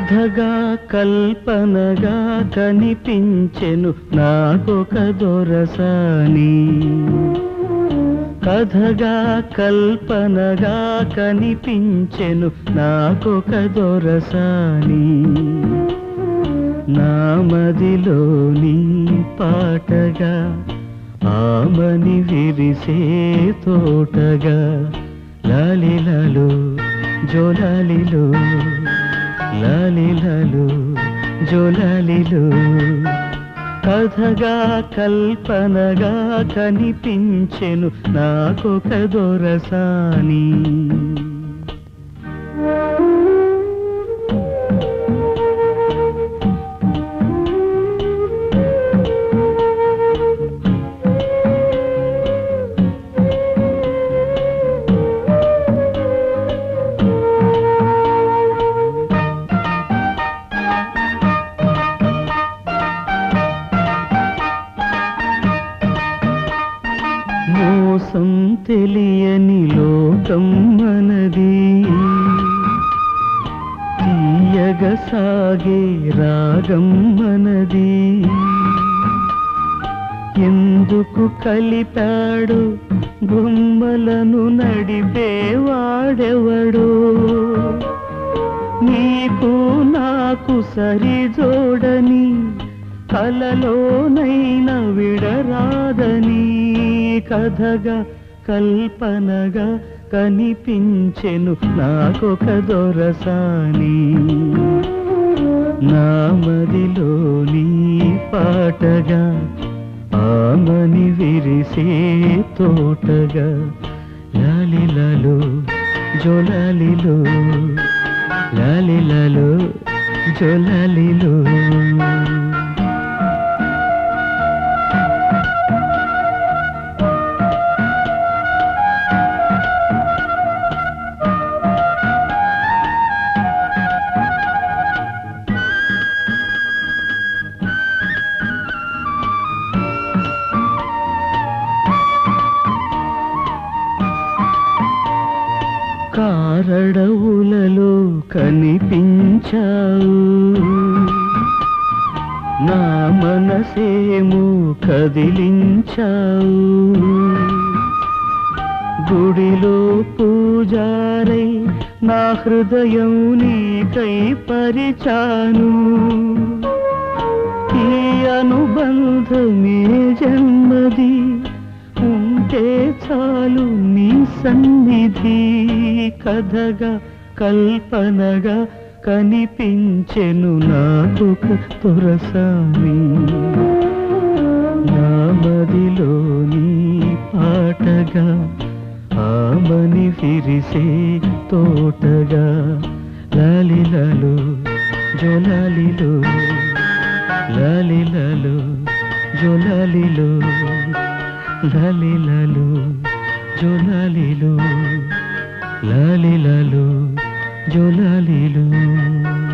కథగా కల్పనగా కనిపించెను నాకొక దొరసాని కథగా కల్పనగా కనిపించెను నాకొక దొరసాని నామదిలోని పాటగా ఆమని విరిసే తోటగా లాలిలాలు జోలాలిలో లాలిలాలు జోలాలిలో కథగా కల్పనగా కనిపించెను నాకొక దొరసాని మోసం తెలియని లోకం మనది తీయగ సాగే రాగం మనది ఎందుకు కలిపాడు బొమ్మలను నడిపేవాడెవడు నీకు నాకు సరి జోడని కలలోనైనా విడరాదని కథగా కల్పనగా కనిపించెను నాకొక దొరసాని నామదిలోని పాటగా ఆమని విరిసే తోటగా లాలిలలో జోలాలిలో లాలిలలో జోలాలిలో కారడవులలో కనిపించావు నా మనసేమో కదిలించావు గుడిలో పూజారై నా హృదయం నీకై పరిచాను ఈ అనుబంధమే జన్మది ఉంటే చాలు నీ సన్నిధి కథగా కల్పనగా కనిపించెను నాకు తురసాని నామదిలోని పాటగా ఆమని విరిసే తోటగా లాలిలలో జోలాలిలో లాలిలలో జోలాలిలో లాలిలలో జోలాలిలో లాలిలలో జోలాలిలో